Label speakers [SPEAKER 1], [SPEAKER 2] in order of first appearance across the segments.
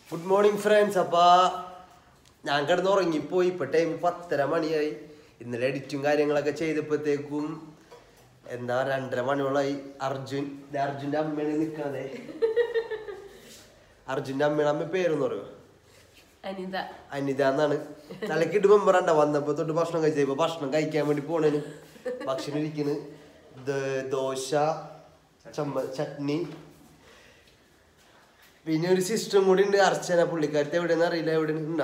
[SPEAKER 1] Good morning friends അപ്പാ ഞാൻ കിടന്ന് ഉറങ്ങിപ്പോയി ഇപ്പൊ ടൈം പത്തര മണിയായി ഇന്നലെ എഡിറ്റും കാര്യങ്ങളൊക്കെ ചെയ്തപ്പോഴത്തേക്കും എന്താ രണ്ടര മണിയോളായി അർജുൻ ദേ അർജുന്റെ അമ്മയാണ് നിക്കണതേ അർജുന്റെ അമ്മയുടെ അമ്മ പേരെന്ന് പറയോ
[SPEAKER 2] അനിത
[SPEAKER 1] അനിത എന്നാണ് തലക്കിട്ട് മെമ്പറണ്ട വന്നപ്പോ തൊട്ട് ഭക്ഷണം കഴിച്ചത് ഇപ്പൊ ഭക്ഷണം കഴിക്കാൻ വേണ്ടി പോണേന് ഭക്ഷണം ഇരിക്കുന്നു ദ- ദോശ ചമ്മ ചട്നി പിന്നെ ഒരു സിസ്റ്ററും കൂടി ഉണ്ട് അർച്ചന പുള്ളിക്കാരത്തെ എവിടെയെന്ന് അറിയില്ല എവിടെ ഉണ്ടോ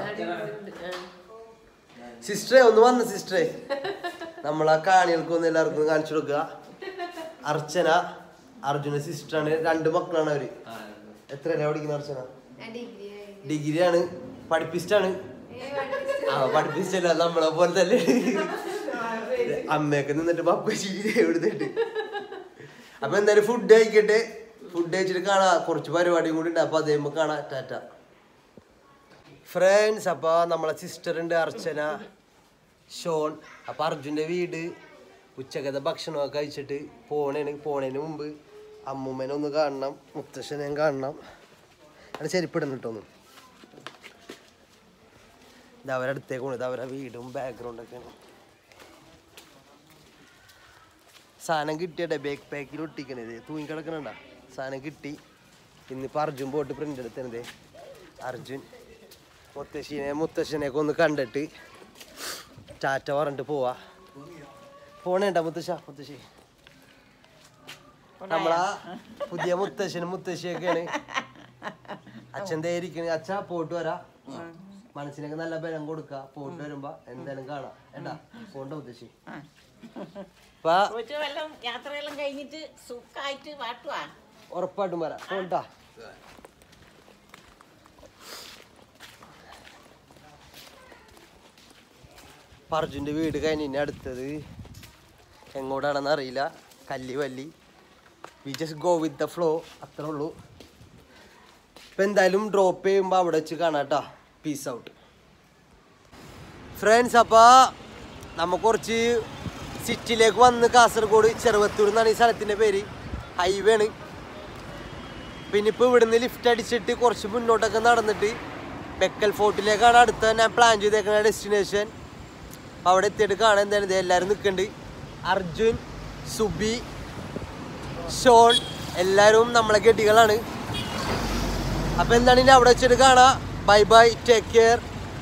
[SPEAKER 1] സിസ്റ്ററെ ഒന്ന് വന്ന സിസ്റ്ററെ നമ്മളാ കാണികൾക്കൊന്ന് എല്ലാവർക്കും ഒന്ന് കാണിച്ചു കൊടുക്കുക അർച്ചന അർജുന സിസ്റ്ററാണ് രണ്ട് മക്കളാണ് അവര് എത്രയല്ല പഠിക്കുന്ന അർച്ചന ഡിഗ്രിയാണ് പഠിപ്പിസ്റ്റാണ് ആ പഠിപ്പിച്ചല്ല നമ്മളെ പോലെ തന്നെ അമ്മയൊക്കെ നിന്നിട്ട് പപ്പച്ചി എവിടുന്നിട്ട് അപ്പൊ എന്തായാലും ഫുഡ് കഴിക്കട്ടെ ഫുഡ് കഴിച്ചിട്ട് കാണാ കുറച്ച് പരിപാടിയും കൂടി ഉണ്ട് അപ്പൊ അതേ കാണാം ടാറ്റ ഫ്രണ്ട്സ് അപ്പൊ നമ്മളെ സിസ്റ്റർ ഉണ്ട് അർച്ചന ഷോൺ അപ്പൊ അർജുന്റെ വീട് ഉച്ചക്കത്തെ ഭക്ഷണമൊക്കെ കഴിച്ചിട്ട് പോണേന് പോണേന് മുമ്പ് അമ്മൂമ്മേനെ ഒന്ന് കാണണം മുത്തശ്ശനെ കാണണം അവിടെ ചെരിപ്പിടുന്നു കേട്ടോ ഒന്ന് ഇത് അവരെ അടുത്തേക്ക് പോണത് ഇത് അവരെ വീടും ബാക്ക്ഗ്രൗണ്ടൊക്കെയാണ് സാധനം കിട്ടിയട്ടെ ബേക്ക് പാക്കിൽ ഒട്ടിക്കണത് തൂങ്ങി കിടക്കണണ്ട സാധനം കിട്ടി ഇന്നിപ്പോൾ അർജുൻ പോയിട്ട് പ്രിൻ്റ് എടുത്തത് അർജുൻ മുത്തശ്ശീനെ മുത്തശ്ശനെയൊക്കെ ഒന്ന് കണ്ടിട്ട് ടാറ്റ പറഞ്ഞിട്ട് പോവാ പോണേണ്ട മുത്തശ്ശ മുത്തശ്ശി നമ്മളാ പുതിയ മുത്തശ്ശനും മുത്തശ്ശിയൊക്കെയാണ് അച്ഛൻ ദേരിക്കണ് അച്ഛ പോയിട്ട് വരാ മനസ്സിനൊക്കെ നല്ല ബലം കൊടുക്ക പോയിട്ട് വരുമ്പോ എന്തായാലും കാണാം എന്താ പോണ്ട മുത്തശ്ശി അപ്പൊ
[SPEAKER 3] പോയിട്ട് വല്ലതും യാത്രയെല്ലാം കഴിഞ്ഞിട്ട് സുഖമായിട്ട് വാട്ടുവാ
[SPEAKER 1] ഉറപ്പായിട്ടും വരാം പോണ്ടാ അർജുൻ്റെ വീട് കഴിഞ്ഞ് ഇനി അടുത്തത് എങ്ങോട്ടാണെന്ന് അറിയില്ല കല്ലി വല്ലി we just go with the flow അത്രേ ഉള്ളൂ ഇപ്പം എന്തായാലും ഡ്രോപ്പ് ചെയ്യുമ്പോൾ അവിടെ വെച്ച് കാണാട്ടാ പീസ് ഔട്ട് ഫ്രണ്ട്സ് അപ്പോൾ നമുക്ക് കുറച്ച് സിറ്റിയിലേക്ക് വന്ന് കാസർഗോഡ് ചെറുവത്തൂർ എന്നാണ് ഈ സ്ഥലത്തിൻ്റെ പേര് ഹൈവേ ആണ് പിന്നെ ഇപ്പോൾ ഇവിടുന്ന് ലിഫ്റ്റ് അടിച്ചിട്ട് കുറച്ച് മുന്നോട്ടൊക്കെ നടന്നിട്ട് ബെക്കൽ ഫോർട്ടിലേക്കാണ് അടുത്ത ഞാൻ പ്ലാൻ ചെയ്തേക്കുന്ന ഡെസ്റ്റിനേഷൻ അവിടെ എത്തിയിട്ട് കാണാൻ എന്തായാലും ദേ എല്ലാവരും നിൽക്കുന്നുണ്ട് അർജുൻ സുബി ഷോൺ എല്ലാവരും നമ്മളെ ഗഡികളാണ് അപ്പോൾ എന്താണ് ഇനി അവിടെ വെച്ചിട്ട് കാണാം bye bye take care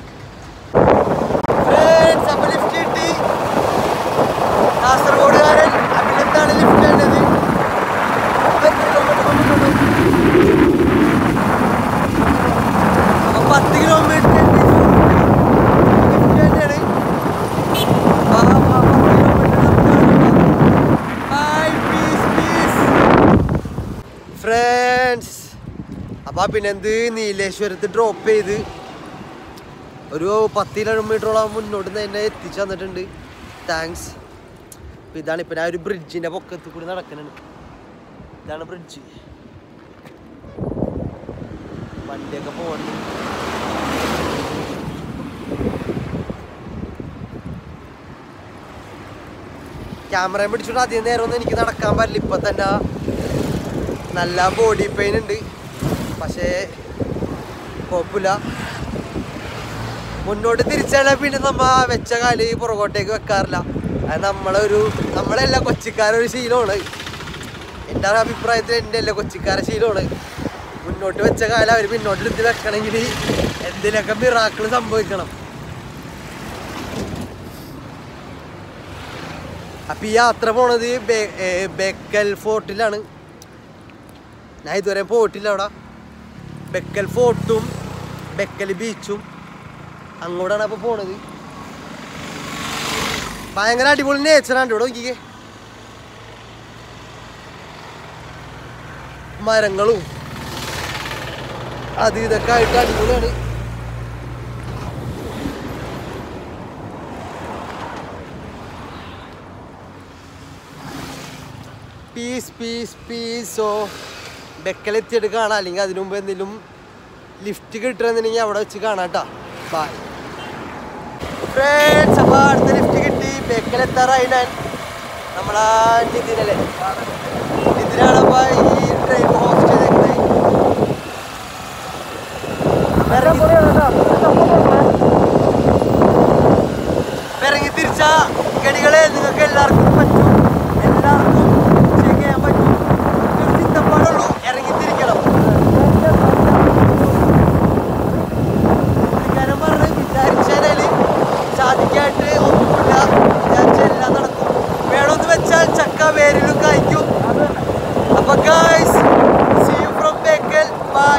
[SPEAKER 1] friends അപ്പോൾ ലിഫ്റ്റ് കിട്ടി കാസർഗോഡുകാരൻ അഭിനന്ദാണ് ലിഫ്റ്റ് വേണ്ടത് അപ്പൊ പത്ത് കിലോമീറ്റർ ഫ്രണ്ട്സ് അപ്പൊ പിന്നെ എന്ത് നീലേശ്വരത്ത് ഡ്രോപ്പ് ചെയ്ത് ഒരു പത്ത് കിലോമീറ്ററോളം മുന്നോട്ട് നിന്ന് എന്നെ എത്തിച്ചു തന്നിട്ടുണ്ട് താങ്ക്സ് അപ്പൊ ഇതാണ് ഇപ്പൊ ഞാൻ ഒരു ബ്രിഡ്ജിന്റെ പൊക്കത്ത് കൂടി നടക്കുന്നുണ്ട് ഇതാണ് ബ്രിഡ്ജ് വണ്ടിയൊക്കെ പോകുന്നു ക്യാമറ പിടിച്ചിട്ട് അധികം നേരം ഒന്നും എനിക്ക് നടക്കാൻ പറ്റില്ല ഇപ്പൊ തന്നെ നല്ല ബോഡി പെയിൻ ഉണ്ട് പക്ഷേ കുഴപ്പമില്ല മുന്നോട്ട് തിരിച്ചാൽ പിന്നെ നമ്മ വെച്ച കാല് പുറകോട്ടേക്ക് വെക്കാറില്ല അത് നമ്മളൊരു നമ്മളെല്ലാം കൊച്ചിക്കാരൊരു ശീലമാണ് എൻ്റെ ഒരു അഭിപ്രായത്തിൽ എൻ്റെ അല്ല കൊച്ചിക്കാരെ ശീലമാണ് മുന്നോട്ട് വെച്ച കാലം അവർ പിന്നോട്ട് എടുത്ത് വെക്കണമെങ്കിൽ എന്തിനൊക്കെ മിറാക്കിൾ സംഭവിക്കണം അപ്പൊ ഈ യാത്ര പോണത് ബേ- ഏ, ബേക്കൽ ഫോർട്ടിലാണ് ഞാൻ ഇതുവരെ പോയിട്ടില്ല അവിടെ ബെക്കൽ ഫോർട്ടും ബെക്കൽ ബീച്ചും അങ്ങോട്ടാണ് അപ്പൊ പോണത് ഭയങ്കര അടിപൊളി നേച്ചറാണ് ഇവിടെ നോക്കിക്കേ മരങ്ങളും അത് ഇതൊക്കെ ആയിട്ട് അടിപൊളിയാണ് പീസ് പീസ് പീസോ ബെക്കലെത്തിയിട്ട് കാണാം അല്ലെങ്കിൽ അതിനു മുമ്പ് എന്തെങ്കിലും ലിഫ്റ്റ് കിട്ടുകയെന്നുണ്ടെങ്കിൽ അവിടെ വെച്ച് കാണാം കേട്ടോ ബൈ ഫ്രണ്ട്സ് അപ്പോൾ അടുത്ത ലിഫ്റ്റ് കിട്ടി ബെക്കലെത്താറായി ഞാൻ നമ്മളാ നിതിനല്ലേ നിതിനാണ് അപ്പോൾ ഈ ട്രെയിൻ ഹോസ്റ്റ് ചെയ്തേക്കുന്നത് എല്ലാവർക്കും പറ്റും എല്ലാവർക്കും ചെയ്യാൻ പറ്റും ഒരു ചിന്തപ്പാടുള്ളൂ ഇറങ്ങിത്തിരിക്കണം പുള്ളിക്കാരൻ പറഞ്ഞ് വിചാരിച്ചാല് സാധിക്കായിട്ട് ഒന്നുമില്ല വിചാരിച്ച എല്ലാം നടക്കും വേണമെന്ന് വെച്ചാൽ ചക്ക വേരിലും കായ്ക്കും അപ്പൊ guys see you from Bekal bye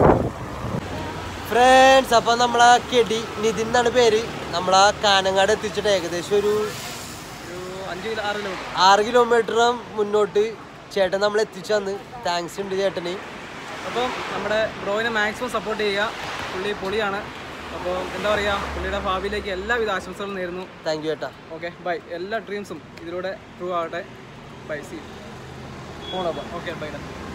[SPEAKER 1] friends അപ്പൊ നമ്മളെ കെടി നിതിൻ എന്നാണ് പേര് നമ്മളെ കാനങ്ങാട് എത്തിച്ചിട്ട് ഏകദേശം ഒരു
[SPEAKER 2] അഞ്ച് കിലോ ആറ് കിലോമീറ്റർ
[SPEAKER 1] ആറ് കിലോമീറ്റർ മുന്നോട്ട് ചേട്ടൻ നമ്മൾ എത്തിച്ചു തന്ന് താങ്ക്സ് ഉണ്ട് ചേട്ടന്
[SPEAKER 2] അപ്പം നമ്മുടെ ബ്രോയിനെ മാക്സിമം സപ്പോർട്ട് ചെയ്യുക പുള്ളി പൊളിയാണ് അപ്പോൾ എന്താ പറയുക പുള്ളിയുടെ ഭാവിയിലേക്ക് എല്ലാവിധ ആശംസകളും നേരുന്നു
[SPEAKER 1] താങ്ക് യു ചേട്ടാ
[SPEAKER 2] ഓക്കെ ബൈ എല്ലാ ഡ്രീംസും ഇതിലൂടെ ട്രൂ ആവട്ടെ ബൈ സി
[SPEAKER 1] പോണപ്പോ
[SPEAKER 2] ഓക്കെ ബൈ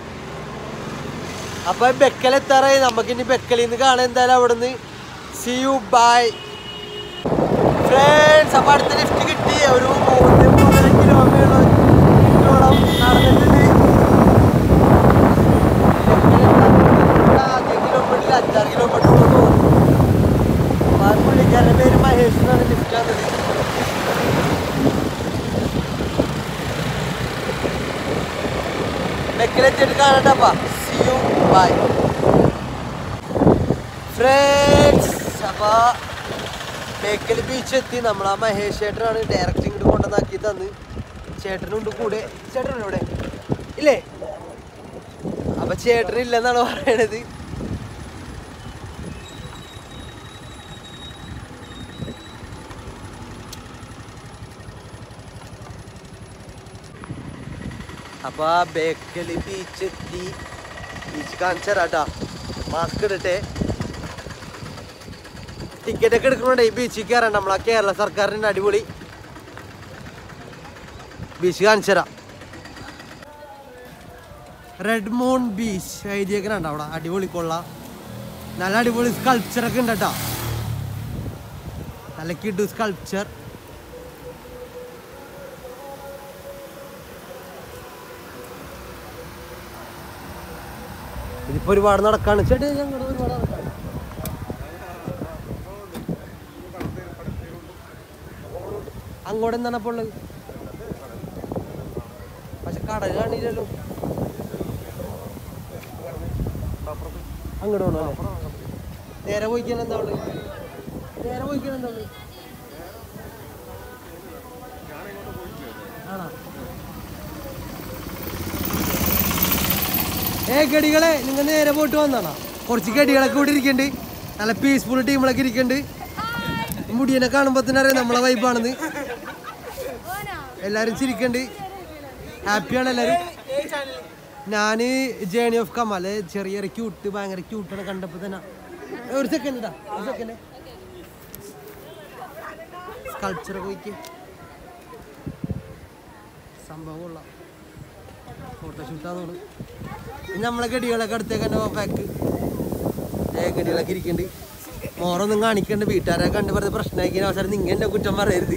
[SPEAKER 1] അപ്പൊ ബെക്കലെത്താറായി നമുക്കിനി ബെക്കലിൽ നിന്ന് കാണാൻ എന്തായാലും അവിടുന്ന് സി യു ബൈ ഫ്രണ്ട്സ് അപ്പൊ അടുത്ത ലിഫ്റ്റ് കിട്ടി ഒരു മൂന്ന് മൂന്നര കിലോമീറ്റർ നടന്നിട്ടുണ്ട് ആദ്യ കിലോമീറ്ററിൽ അഞ്ചാറ് കിലോമീറ്റർ പോകും പുള്ളിക്കാരൻ്റെ പേര് മഹേഷ് എന്നാണ് ലിഫ്റ്റ് വന്നത് ബെക്കിലെത്തിയിട്ട് കാണട്ടപ്പാ സി യു ബൈ ഫ്രണ്ട്സ് അപ്പൊ ബേക്കൽ ബീച്ച് എത്തി നമ്മൾ ആ മഹേഷ് ചേട്ടനാണ് ഡയറക്റ്റ് ഇങ്ങോട്ട് കൊണ്ടുവന്നാക്കി തന്ന് ചേട്ടനുണ്ട് കൂടെ ചേട്ടനുണ്ട് ഇവിടെ ഇല്ലേ അപ്പൊ ചേട്ടനില്ലെന്നാണ് പറയണത് അപ്പൊ ആ ബേക്കല് ബീച്ച് എത്തി ബീച്ച് കാണിച്ചു തരാട്ടാ മാസ്ക് ഇടട്ടെ ടിക്കറ്റ് ഒക്കെ എടുക്കണോണ്ടേ ഈ ബീച്ചിൽ കയറാൻ നമ്മളെ കേരള സർക്കാരിൻ്റെ അടിപൊളി ബീച്ച് കാണിച്ചു തരാം റെഡ് മൂൺ ബീച്ച് എഴുതിയേക്കണുണ്ട് അവിടെ അടിപൊളി കൊള്ള നല്ല അടിപൊളി സ്കൾപ്ചർ ഒക്കെ ഉണ്ട് കേട്ടോ നല്ല കിഡു സ്കൾപ്ചർ ഇതിപ്പോ ഒരുപാട് നടക്കാണ് ചേട്ടാ ഇത് അങ്ങോട്ട് ഒരുപാട് നടക്കാണ് അങ്ങോട്ട് എന്താണ് അപ്പോൾ ഉള്ളത് പക്ഷെ കടൽ കാണില്ലല്ലോ അങ്ങോട്ട് പോകണോ അല്ലേ? നേരെ പോയിക്കാൻ എന്താ ഉള്ളത് നേരെ പോയിക്കാൻ എന്താ ഉള്ളത് ആണോ ഏ ഗടികളെ നിങ്ങൾ നേരെ പോയിട്ട് വന്നാണോ കുറച്ച് ഗടികളൊക്കെ ഇവിടെ ഇരിക്കണ്ട് നല്ല പീസ്ഫുൾ ടീമുകളൊക്കെ ഇരിക്കണ്ട് മുടിയനെ കാണുമ്പോ തന്നെ അറിയാം നമ്മളെ വൈബാണെന്ന് എല്ലാരും ചിരിക്കണ്ട് ഹാപ്പിയാണ് എല്ലാരും ഞാന് ജേണി ഓഫ് കമാൽ ചെറിയൊരു ക്യൂട്ട് ഭയങ്കര ക്യൂട്ടാണ് കണ്ടപ്പോ തന്നെ ഒരു സെക്കൻഡ് ഇതാ ഒരു സെക്കൻഡ് സ്കൾപ്ചർ പോയിക്ക് സംഭവം കൊള്ളാം ഫോട്ടോഷൂട്ടാന്ന് ഇനി നമ്മളെ ഗടികളൊക്കെ അടുത്തേക്ക് തന്നെ പാക്ക് ഏ ഗടികളൊക്കെ ഇരിക്കുന്നുണ്ട് മോറൊന്നും കാണിക്കണ്ട് വീട്ടുകാരെ കണ്ട് വെറുതെ പ്രശ്നമാക്കിയ അവസരം നിങ്ങൾ എന്റെ കുറ്റം പറയരുത്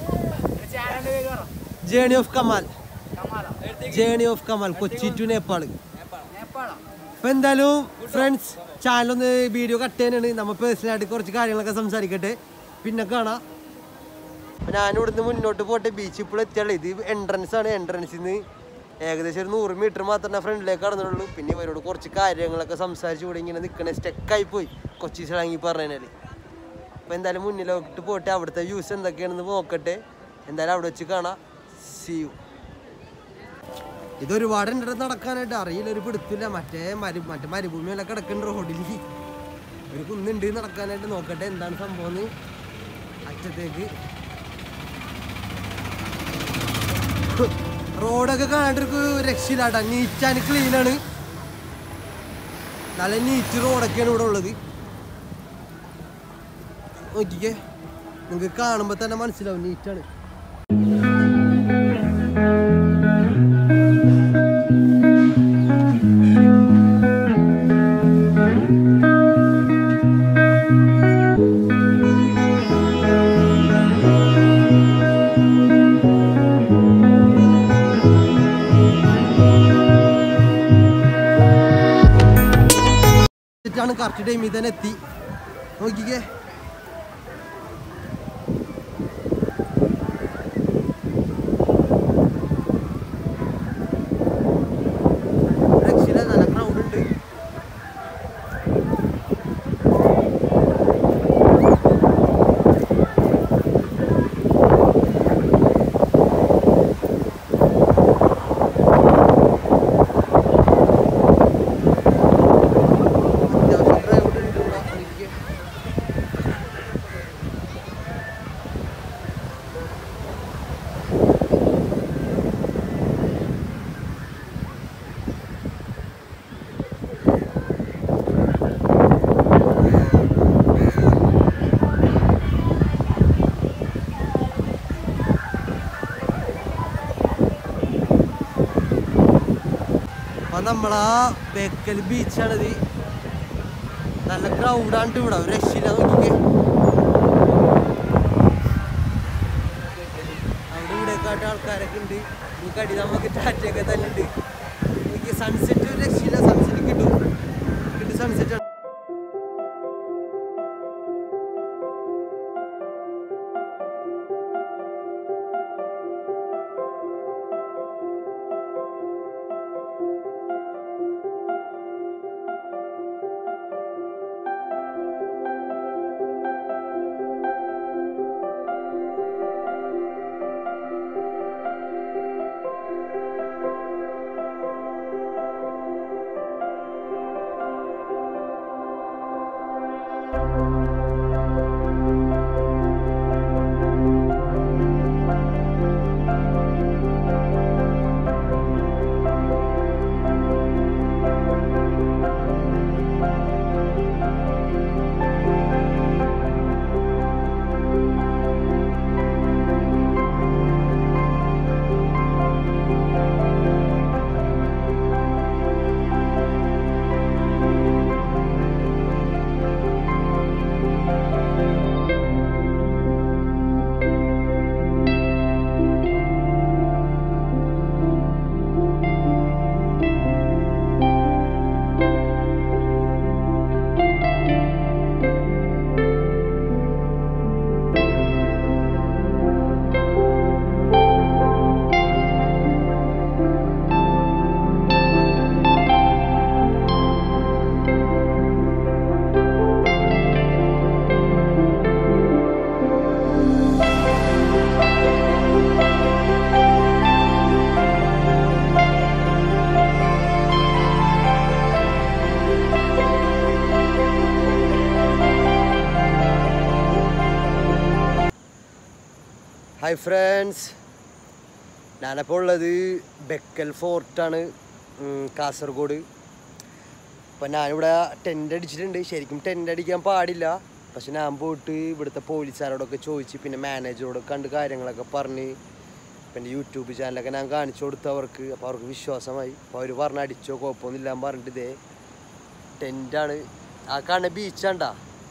[SPEAKER 1] journey of Kamal journey of Kamal Kochi to Nepal അപ്പൊ എന്തായാലും ഫ്രണ്ട്സ് ചാനലൊന്ന് വീഡിയോ കട്ട് ചെയ്യാനാണ് നമ്മ പേഴ്സണലായിട്ട് കുറച്ച് കാര്യങ്ങളൊക്കെ സംസാരിക്കട്ടെ പിന്നെ കാണാം അപ്പൊ ഞാൻ ഇവിടുന്ന് മുന്നോട്ട് പോട്ടെ ബീച്ച് ഇപ്പോൾ എത്തിയുള്ളൂ ഇത് എൻട്രൻസ് ആണ് എൻട്രൻസിൽ നിന്ന് ഏകദേശം ഒരു നൂറ് മീറ്റർ മാത്രമേ ഫ്രണ്ടിലേക്ക് കടന്നുള്ളൂ പിന്നെ ഇവരോട് കുറച്ച് കാര്യങ്ങളൊക്കെ സംസാരിച്ച് ഇവിടെ ഇങ്ങനെ നിൽക്കണ സ്റ്റെക്കായി പോയി കൊച്ചി സ്ലാങ്ങി പറഞ്ഞാൽ അപ്പോൾ എന്തായാലും മുന്നിലോട്ട് പോട്ടെ അവിടുത്തെ വ്യൂസ് എന്തൊക്കെയാണെന്ന് നോക്കട്ടെ എന്തായാലും അവിടെ വെച്ച് കാണാം സി യു ഇതൊരുപാട് എൻ്റെ അടുത്ത് നടക്കാനായിട്ട് അറിയില്ല ഒരു പിടുത്തില്ല മറ്റേ മരു മറ്റേ മരുഭൂമിയെല്ലാം കിടക്കുന്ന റോഡിൽ ഒരു കുന്നുണ്ട് നടക്കാനായിട്ട് നോക്കട്ടെ എന്താണ് സംഭവം എന്ന് അറ്റത്തേക്ക് റോഡൊക്കെ കാണാണ്ടൊരു രക്ഷയില്ലാട്ടാ നീറ്റ് ആൻഡ് ക്ലീൻ ആണ് നല്ല നീറ്റ് റോഡൊക്കെയാണ് ഇവിടെ ഉള്ളത് നോക്കിക്കേ നിങ്ങൾക്ക് കാണുമ്പോൾ തന്നെ മനസ്സിലാവും നീറ്റാണ് ാണ് കറക്റ്റ് ടൈമിൽ തന്നെ എത്തി നോക്കിക്കേ നമ്മളാ ബേക്കൽ ബീച്ചാണിത് നല്ല ക്രൗഡാണ് ഇവിടെ ഒരു രക്ഷയില്ല നോക്കിക്കേ അവിടെ ഇവിടെയൊക്കെ ആൾക്കാരൊക്കെ ഉണ്ട് ഈ കടി നമുക്ക് ടാറ്റയൊക്കെ തന്നെ ഉണ്ട് എനിക്ക് സൺസെറ്റ് ഒരു രക്ഷയില്ല സൺസെറ്റ് കിട്ടും കിട്ടും സൺസെറ്റ് ആണ് ഹായ് ഫ്രണ്ട്സ് ഞാനപ്പോൾ ഉള്ളത് ബെക്കൽ ഫോർട്ടാണ് ഉം, കാസർഗോഡ് അപ്പം ഞാനിവിടെ ടെൻ്റ് അടിച്ചിട്ടുണ്ട് ശരിക്കും ടെൻ്റ് അടിക്കാൻ പാടില്ല പക്ഷെ ഞാൻ പോയിട്ട് ഇവിടുത്തെ പോലീസുകാരോടൊക്കെ ചോദിച്ച് പിന്നെ മാനേജറോടൊക്കെ കണ്ട് കാര്യങ്ങളൊക്കെ പറഞ്ഞ് പിന്നെ യൂട്യൂബ് ചാനലൊക്കെ ഞാൻ കാണിച്ചു കൊടുത്തു അവർക്ക് അപ്പോൾ അവർക്ക് വിശ്വാസമായി അപ്പോൾ അവർ പറഞ്ഞ് അടിച്ചോ കുഴപ്പമൊന്നുമില്ല എന്ന് പറഞ്ഞിട്ട് ഇതേ ടെൻ്റാണ് ആ കാണുന്ന ബീച്ചാണ്ടാ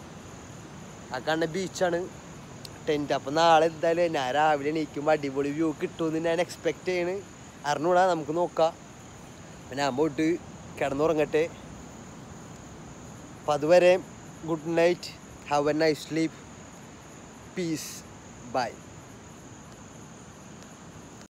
[SPEAKER 1] ആ കാണുന്ന ബീച്ചാണ് ടെൻറ്റ് അപ്പം നാളെ എന്തായാലും ഞാൻ രാവിലെ എണീക്കുമ്പോൾ അടിപൊളി വ്യൂ കിട്ടുമെന്ന് ഞാൻ എക്സ്പെക്റ്റ് ചെയ്യണ് അറിഞ്ഞൂടാ നമുക്ക് നോക്കാം അപ്പം ഞാൻ പോയിട്ട് കിടന്നുറങ്ങട്ടെ അപ്പം അതുവരെ good night have a night sleep peace by